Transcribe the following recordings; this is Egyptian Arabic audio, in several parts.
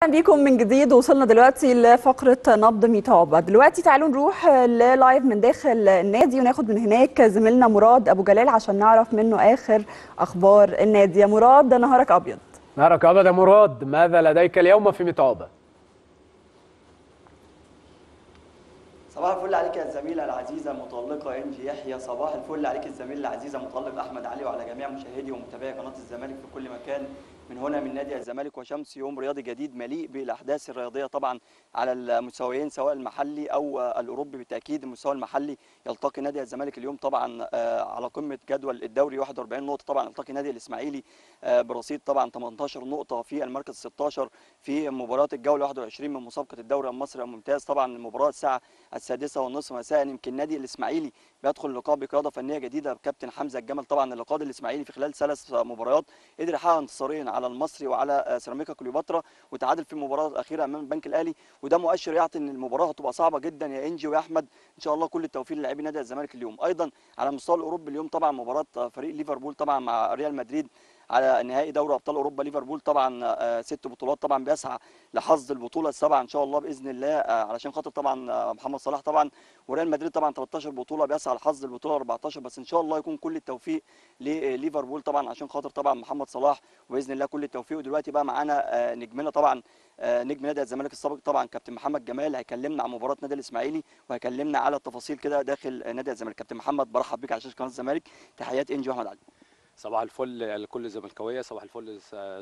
اهلا بيكم من جديد وصلنا دلوقتي لفقره نبض ميتابا دلوقتي تعالوا نروح للايف من داخل النادي وناخد من هناك زميلنا مراد ابو جلال عشان نعرف منه اخر اخبار النادي يا مراد نهارك ابيض نهارك ابيض يا مراد ماذا لديك اليوم في ميتابا صباح الفل عليك يا الزميلة العزيزة مطلقة انجي يحيى صباح الفل عليك الزميل العزيزة مطلق احمد علي وعلى جميع مشاهدي ومتابعي قناة الزمالك في كل مكان من هنا من نادي الزمالك وشمس يوم رياضي جديد مليء بالاحداث الرياضيه طبعا على المستويين سواء المحلي او الاوروبي بالتاكيد المستوى المحلي يلتقي نادي الزمالك اليوم طبعا على قمه جدول الدوري 41 نقطه طبعا يلتقي نادي الاسماعيلي برصيد طبعا 18 نقطه في المركز 16 في مباراه الجوله 21 من مسابقه الدوري المصري الممتاز طبعا المباراه الساعه السادسه والنصف مساء يمكن نادي الاسماعيلي بيدخل لقاء بقياده فنيه جديده بكابتن حمزه الجمل طبعا اللي قاد الاسماعيلي في خلال ثلاث مباريات قدر يحقق انتصارين على المصري وعلى سيراميكا كليوباترا وتعادل في المباراه الاخيره امام البنك الاهلي وده مؤشر يعطي ان المباراه هتبقى صعبه جدا يا انجي ويا احمد ان شاء الله كل التوفيق للاعبي نادي الزمالك اليوم ايضا على المستوى الاوروبي اليوم طبعا مباراه فريق ليفربول طبعا مع ريال مدريد على نهائي دوري ابطال اوروبا ليفربول طبعا ست بطولات طبعا بيسعى لحظ البطوله السبعه ان شاء الله باذن الله علشان خاطر طبعا محمد صلاح طبعا وريال مدريد طبعا 13 بطوله بيسعى لحظ البطوله 14 بس ان شاء الله يكون كل التوفيق لليفربول طبعا عشان خاطر طبعا محمد صلاح وباذن الله كل التوفيق ودلوقتي بقى معانا نجمنا طبعا نجم نادي الزمالك السابق طبعا كابتن محمد جمال هيكلمنا عن مباراه نادي الاسماعيلي وهيكلمنا على التفاصيل كده داخل نادي الزمالك كابتن محمد برحب بيك على شاشه قناه الزمالك تحيات انجي واحمد علي صباح الفل لكل الزملكاويه صباح الفل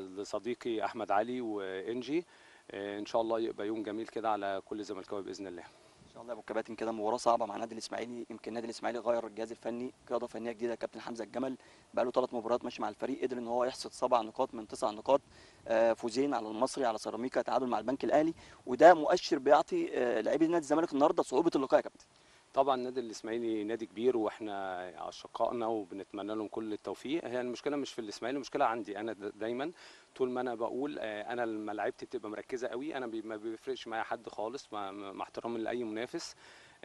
لصديقي احمد علي وانجي ان شاء الله يبقى يوم جميل كده على كل الزملكاويه باذن الله ان شاء الله يا ابو كباتن كده مباراه صعبه مع نادي الاسماعيلي يمكن النادي الاسماعيلي غير الجهاز الفني قياده فنيه جديده كابتن حمزه الجمل بقى له ثلاث مباريات ماشي مع الفريق قدر ان هو يحصد سبع نقاط من تسع نقاط فوزين على المصري على سيراميكا تعادل مع البنك الاهلي وده مؤشر بيعطي لاعبي نادي الزمالك النهارده صعوبه اللقاء يا كابتن طبعا النادي الاسماعيلي نادي كبير واحنا اشقائنا وبنتمنى لهم كل التوفيق هي المشكله مش في الاسماعيلي المشكله عندي انا دايما طول ما انا بقول انا لما لعيبتي بتبقى مركزه قوي انا ما بيفرقش معايا حد خالص مع احترامي لاي منافس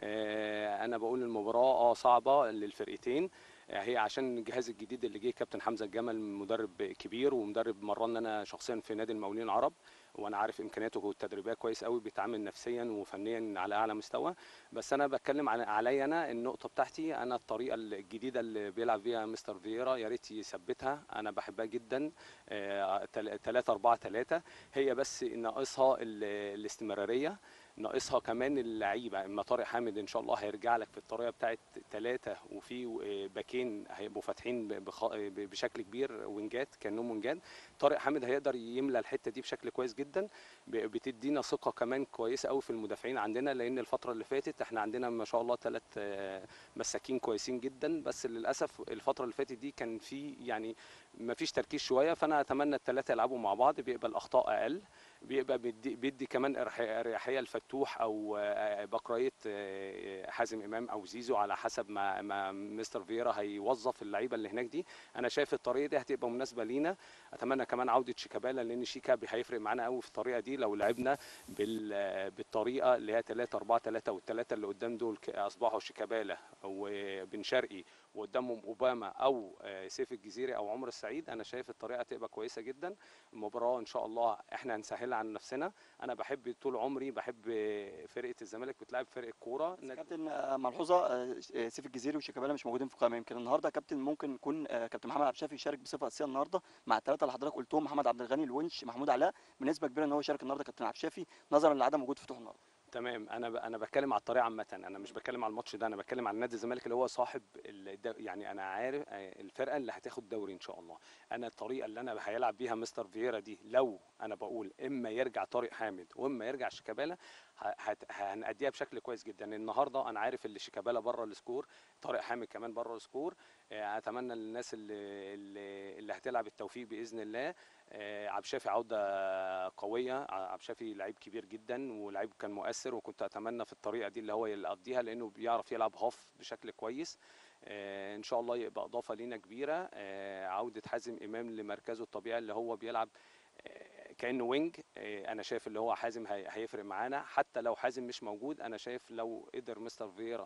انا بقول المباراه اه صعبه للفرقتين هي عشان الجهاز الجديد اللي جه كابتن حمزه الجمل مدرب كبير ومدرب مرنا انا شخصيا في نادي المقاولين العرب وانا عارف امكانياته التدريبيه كويس قوي بيتعامل نفسيا وفنيا على اعلى مستوى بس انا بتكلم عن عليا انا النقطه بتاعتي انا الطريقه الجديده اللي بيلعب بيها مستر فييرا يا ريت يثبتها انا بحبها جدا 3 4 3 هي بس ناقصها الاستمراريه ناقصها كمان اللعيبه اما طارق حامد ان شاء الله هيرجع لك في الطريقه بتاعت ثلاثه وفي باكين هيبقوا فاتحين بشكل كبير وينجات كانهم وينجات طارق حامد هيقدر يملى الحته دي بشكل كويس جدا بتدينا ثقه كمان كويسه قوي في المدافعين عندنا لان الفتره اللي فاتت احنا عندنا ما شاء الله ثلاث مساكين كويسين جدا بس للاسف الفتره اللي فاتت دي كان في يعني ما فيش تركيز شويه فانا اتمنى الثلاثه يلعبوا مع بعض بيبقى الاخطاء اقل بيبقى بيدي, بيدي كمان اريحيه لفتوح او بقرايه حازم امام او زيزو على حسب ما, ما مستر فييرا هيوظف اللعيبه اللي هناك دي انا شايف الطريقه دي هتبقى مناسبه لينا اتمنى كمان عوده شيكابالا لان شيكا هيفرق معانا قوي في الطريقه دي لو لعبنا بالطريقه اللي هي 3 4 3 والثلاثه اللي قدام دول اصبحوا شيكابالا وبن شرقي وقدامهم اوباما او سيف الجزيري او عمر السعيد انا شايف الطريقه هتبقى كويسه جدا المباراه ان شاء الله احنا هنسهلها عن نفسنا انا بحب طول عمري بحب فرقه الزمالك بتلعب فرقه كوره كابتن ملحوظه سيف الجزيري وشيكابالا مش موجودين في القائمه يمكن النهارده كابتن ممكن يكون كابتن محمد عبد الشافي يشارك بصفه اساسيه النهارده مع الثلاثه اللي حضرتك قلتهم محمد عبد الغني الونش محمود علاء بنسبه كبيره ان هو يشارك النهارده كابتن عبد الشافي نظرا لعدم وجود فتوح النهارده تمام انا انا بتكلم على الطريقه عامه انا مش بتكلم على الماتش ده انا بتكلم على نادي الزمالك اللي هو صاحب يعني انا عارف الفرقه اللي هتاخد دوري ان شاء الله انا الطريقه اللي انا هيلعب بيها مستر فييرا دي لو انا بقول اما يرجع طارق حامد واما يرجع شيكابالا هنأديها بشكل كويس جدا النهارده انا عارف اللي شيكابالا بره السكور طارق حامد كمان بره السكور اتمنى للناس اللي اللي, اللي هتلعب التوفيق باذن الله عبد الشافي عوده قويه عبد الشافي لعيب كبير جدا ولعيب كان مؤثر وكنت اتمنى في الطريقه دي اللي هو يقضيها لانه بيعرف يلعب هاف بشكل كويس ان شاء الله يبقى اضافه لينا كبيره عوده حازم امام لمركزه الطبيعي اللي هو بيلعب كانه وينج انا شايف اللي هو حازم هيفرق معانا حتى لو حازم مش موجود انا شايف لو قدر مستر فييرا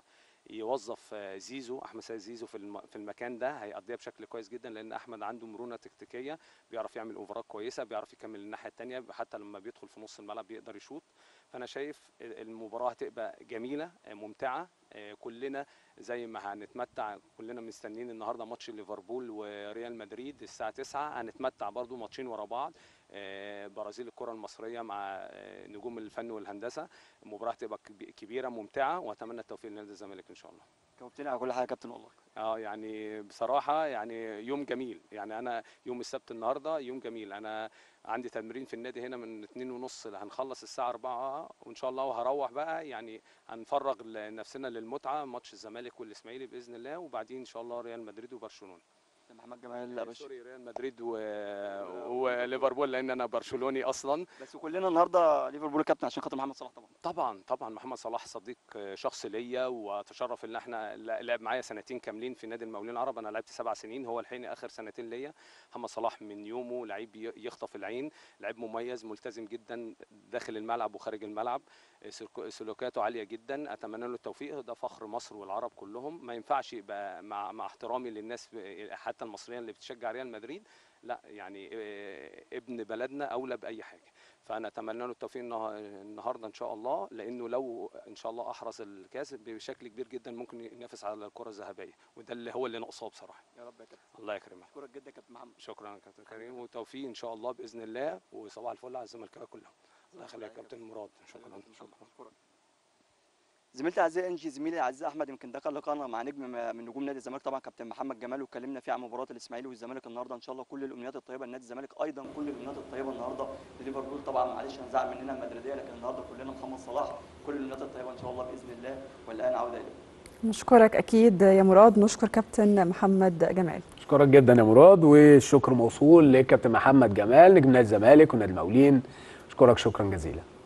يوظف آه، زيزو احمد سيد زيزو في الم- في المكان ده هيقضيها بشكل كويس جدا لان احمد عنده مرونه تكتيكيه بيعرف يعمل اوفرات كويسه بيعرف يكمل الناحيه الثانيه حتى لما بيدخل في نص الملعب بيقدر يشوط فانا شايف المباراه هتبقى جميله آه، ممتعه آه، كلنا زي ما هنتمتع كلنا مستنيين النهارده ماتش ليفربول وريال مدريد الساعه 9 هنتمتع برضو ماتشين ورا بعض آه، برازيل الكره المصريه مع آه، نجوم الفن والهندسه المباراه هتبقى كب- كبيره ممتعه واتمنى التوفيق لنادي الزمالك ان شاء الله جاوبتني على كل حاجه يا كابتن والله اه يعني بصراحة يعني يوم جميل يعني أنا يوم السبت النهاردة يوم جميل أنا عندي تمرين في النادي هنا من اتنين ونص هنخلص الساعة أربعة وإن شاء الله وهروح بقى يعني هنفرغ نفسنا للمتعة ماتش الزمالك والإسماعيلي بإذن الله وبعدين إن شاء الله ريال مدريد وبرشلونة محمد جمال لا باشا سوري ريال مدريد و... وليفربول لأن أنا برشلوني أصلا بس كلنا النهارده ليفربول كابتن عشان خاطر محمد صلاح طبعا طبعا طبعا محمد صلاح صديق شخص ليا واتشرف ان احنا لعب معايا سنتين كاملين في نادي المقاولين العرب انا لعبت سبع سنين هو الحين اخر سنتين ليا محمد صلاح من يومه لعيب ي- يخطف العين لعيب مميز ملتزم جدا داخل الملعب وخارج الملعب سلوك- سلوكاته عاليه جدا اتمنى له التوفيق ده فخر مصر والعرب كلهم ما ينفعش يبقى مع مع احترامي للناس حتى المصريين اللي بتشجع ريال مدريد لا يعني آه، ابن بلدنا اولى باي حاجه فانا اتمنى له التوفيق النها- النهارده ان شاء الله لانه لو ان شاء الله احرز الكاس بشكل كبير جدا ممكن ينافس على الكره الذهبيه وده اللي هو اللي ناقصاه بصراحه يا رب يا كابتن الله يكرمك اشكرك جدا يا كابتن محمد شكرا يا كابتن كريم وتوفيق ان شاء الله باذن الله وصباح الفل على الزملكاويه كلهم الله يخليك يا كابتن مراد شكرا شكرا شكرا زميلتي الاعزاء انجي زميلي العزيز احمد يمكن ده كان لقاءنا مع نجم م- من نجوم نادي الزمالك طبعا كابتن محمد جمال واتكلمنا فيه عن مباراه الاسماعيلي والزمالك النهارده ان شاء الله كل الامنيات الطيبه لنادي الزمالك ايضا كل الامنيات الطيبه النهارده لليفربول طبعا معلش هنزعل مننا المدريديه لكن النهارده كلنا محمد صلاح كل الامنيات الطيبه ان شاء الله باذن الله والان عوده اليه نشكرك اكيد يا مراد نشكر كابتن محمد جمال اشكرك جدا يا مراد والشكر موصول لكابتن محمد جمال نجم نادي الزمالك ونادي المقاولين اشكرك شكرا جزيلا